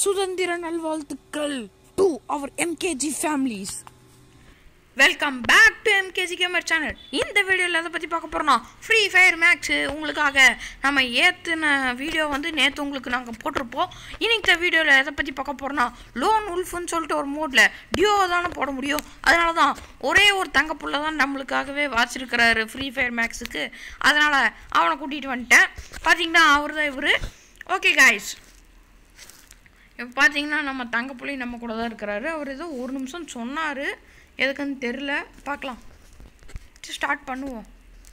சுதந்திர நல்வாழ்த்துக்கள் to our MKG families welcome back to MKG gamer channel இந்த வீடியோவில் எதை பற்றி பார்க்க போகிறோம்னா ஃப்ரீ ஃபயர் மேக்ஸு உங்களுக்காக நம்ம ஏற்றுன வீடியோ வந்து நேற்று உங்களுக்கு நாங்கள் போட்டிருப்போம் இன்னைக்கு வீடியோவில் எதை பற்றி பார்க்க போகிறோம்னா லோன் உல்ஃப்னு சொல்லிட்டு ஒரு மோடில் டியோ தானே போட முடியும் அதனால தான் ஒரே ஒரு தங்க புள்ள தான் நம்மளுக்காகவே வாச்சிருக்கிறாரு ஃப்ரீ ஃபயர் மேக்ஸுக்கு அதனால் அவனை கூட்டிகிட்டு வந்துட்டேன் பார்த்தீங்கன்னா அவர் தான் இவர் ஓகே காய்ஸ் இப்போ பார்த்தீங்கன்னா நம்ம தங்கப்புள்ளி நம்ம கூட தான் இருக்கிறாரு அவர் ஏதோ ஒரு நிமிஷம் சொன்னார் எதுக்குன்னு தெரில பார்க்கலாம் ஸ்டார்ட் பண்ணுவோம்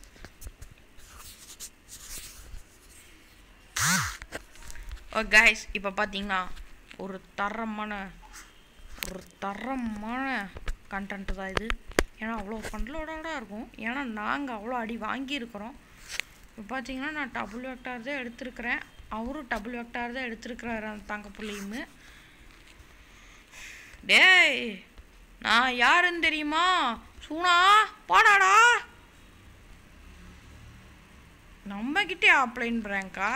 ஓ கைஸ் இப்போ பார்த்தீங்கன்னா ஒரு தரமான ஒரு தரமான கண்டென்ட் தான் இது ஏன்னா அவ்வளோ ஃபன்லோட இருக்கும் ஏன்னா நாங்கள் அவ்வளோ அடி வாங்கியிருக்கிறோம் இப்போ பார்த்தீங்கன்னா நான் டபுள் வெக்டார் தான் எடுத்திருக்கிறேன் அவரும் டபுள் வெக்டார் தான் எடுத்திருக்கிறாரு அந்த தங்க பிள்ளையுமே டேய் நான் யாருன்னு தெரியுமா சூனா பாடாடா நம்ம கிட்டே ஆப்லைன் ப்ராங்கா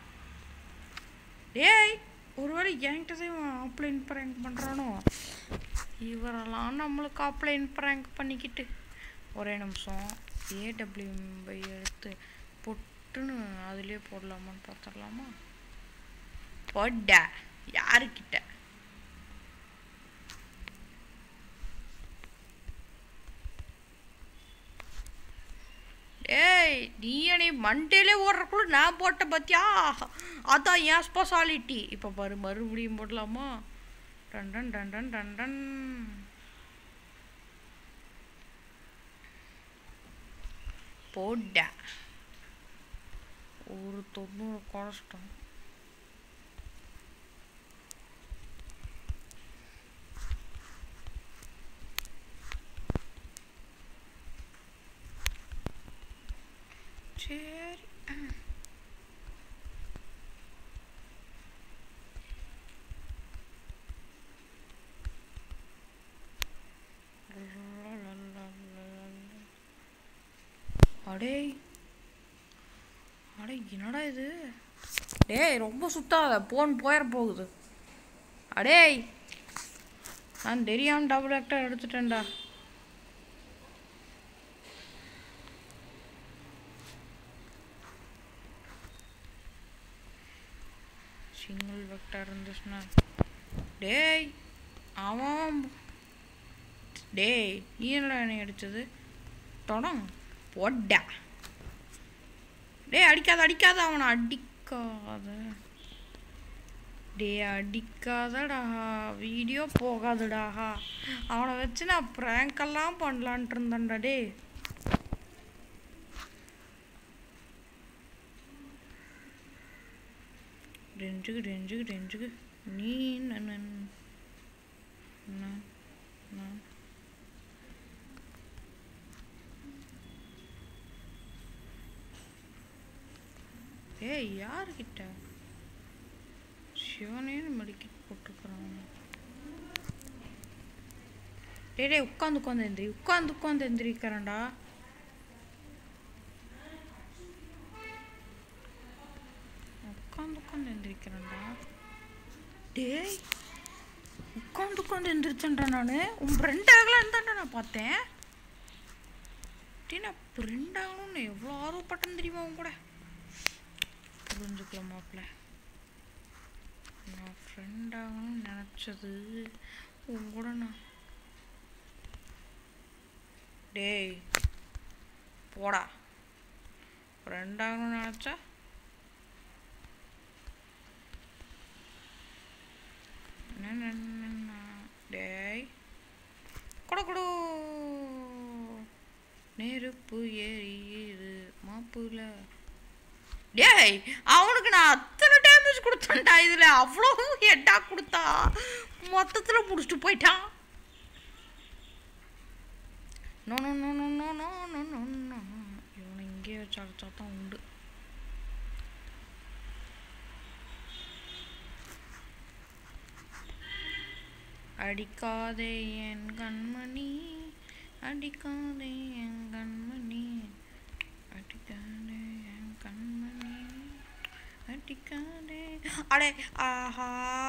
டேய் ஒருவேளை என்கிட்ட தான் இவன் ஆப்லைன் ப்ராங்க் பண்ணுறானோ இவரெல்லாம் நம்மளுக்கு ஆப்லைன் ப்ராங்க் பண்ணிக்கிட்டு ஒரே நிமிஷம் ஏடபிள்யூஎம்பை எடுத்து பொட்டுன்னு அதுலேயே போடலாமான்னு பார்த்துடலாமா போட்ட யாருக்கிட்ட ஏய் நீ நீ மண்டேலே ஓடுறக்குள்ள நான் போட்ட பத்தியா அதான் என் ஸ்பெஷாலிட்டி இப்போ பாரு மறுபடியும் போடலாமா டண்டன் டண்டன் டண்டன் போட்ட ஒரு தொண்ணூறு குறைச்சிட்டோம் சரி அடேய் அடே என்னடா இது டேய் ரொம்ப சுத்தாத போன் போயிட போகுது அடேய் நான் தெரியாம டபுள் ஆக்டர் எடுத்துட்டேன்டா சிங்கிள் வெக்டார் இருந்துச்சுன்னா டேய் அவன் டேய் நீ என்னடா என்னை அடிச்சது தொடம் போட்டா டேய் அடிக்காத அடிக்காத அவனை அடிக்காத டேய் அடிக்காதடா வீடியோ போகாதுடா அவனை வச்சு நான் ப்ராங்கெல்லாம் பண்ணலான்ட்டு இருந்தேன்டா டேய் டெஞ்சுக்கு டெஞ்சுக்கு டெஞ்சுக்கு நீ நான் நான் ஏய் யாருக்கிட்ட சிவனே மெடிக்கிட் போட்டிருக்கிறான் டேய் டேய் உட்காந்து உட்காந்து எந்திரி உட்காந்து உட்காந்து எந்திரிக்கிறேன்டா உட்காந்து உட்காந்து எந்திரிக்கிறேன்டா டேய் உட்காந்து உட்காந்து எந்திரிச்சேன்டா நான் உன் ஃப்ரெண்ட் ஆகலான்னு தான்டா நான் பார்த்தேன் டே நான் ஃப்ரெண்ட் ஆகணும்னு எவ்வளோ ஆர்வப்பட்டேன்னு தெரியுமா உன் கூட புரிஞ்சுக்கலாம் மாப்பிள்ள நான் ஃப்ரெண்ட் ஆகணும்னு நினச்சது உன் கூட நான் டேய் போடா ஃப்ரெண்ட் ஆகணும்னு நினச்சா டேய் கொடு கொடு நெருப்பு எரியுது மாப்புல டேய் அவனுக்கு நான் அத்தனை டேமேஜ் கொடுத்தேன்டா இதில் அவ்வளோ ஹெட்டா கொடுத்தா மொத்தத்தில் முடிச்சுட்டு போயிட்டான் no no no no no no no no no இவனை இங்கே வச்சு அடிச்சா தான் உண்டு அடிக்காதே என் கண்மணி அடிக்காதே என் கண்மணி அடிக்காதே என் கண்மணி அடிக்காதே அடே ஆஹா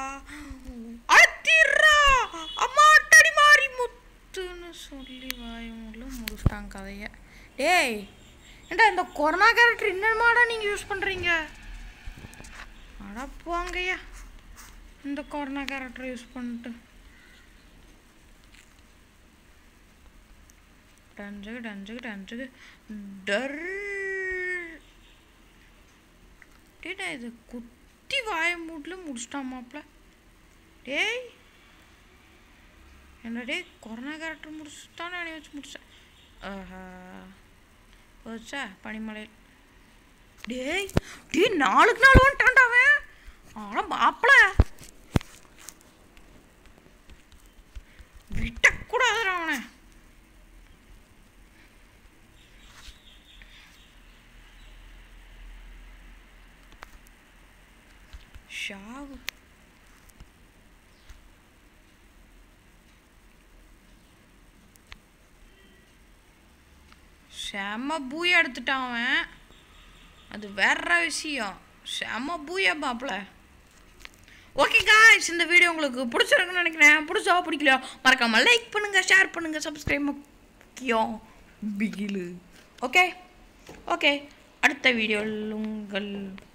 அத்திரா அம்மா அட்டடி மாறி முத்துன்னு சொல்லி வாயுல முடிச்சிட்டாங்க கதைய டேய் ஏண்டா இந்த கொரோனா கேரக்டர் என்னமாடா நீங்கள் யூஸ் பண்ணுறீங்க அட போங்கய்யா இந்த கொரோனா கேரக்டர் யூஸ் பண்ணிட்டு டஞ்சுக்கு டஞ்சுக்கு டஞ்சுக்கு டர் டேடா இது குத்தி வாய மூட்டில் முடிச்சிட்டான் மாப்ள டேய் என்ன டேய் கொரோனா கேரக்டர் முடிச்சுட்டானே அணி வச்சு முடிச்சேன் ஆஹா போச்சா பனிமலையில் டேய் டேய் நாளுக்கு நாள் வந்துட்டான்டா அவன் ஆனா மாப்பிள விட்டக்கூடாதுடா அவனை ஷாவு செம்ம பூயா எடுத்துட்டான் அவன் அது வேற விஷயம் செம்ம பூயா பாப்பல ஓகே காய்ஸ் இந்த வீடியோ உங்களுக்கு பிடிச்சிருக்குன்னு நினைக்கிறேன் பிடிச்சா பிடிக்கலையோ மறக்காம லைக் பண்ணுங்க ஷேர் பண்ணுங்க சப்ஸ்கிரைப் முக்கியம் பிகிலு ஓகே ஓகே அடுத்த வீடியோவில் உங்கள்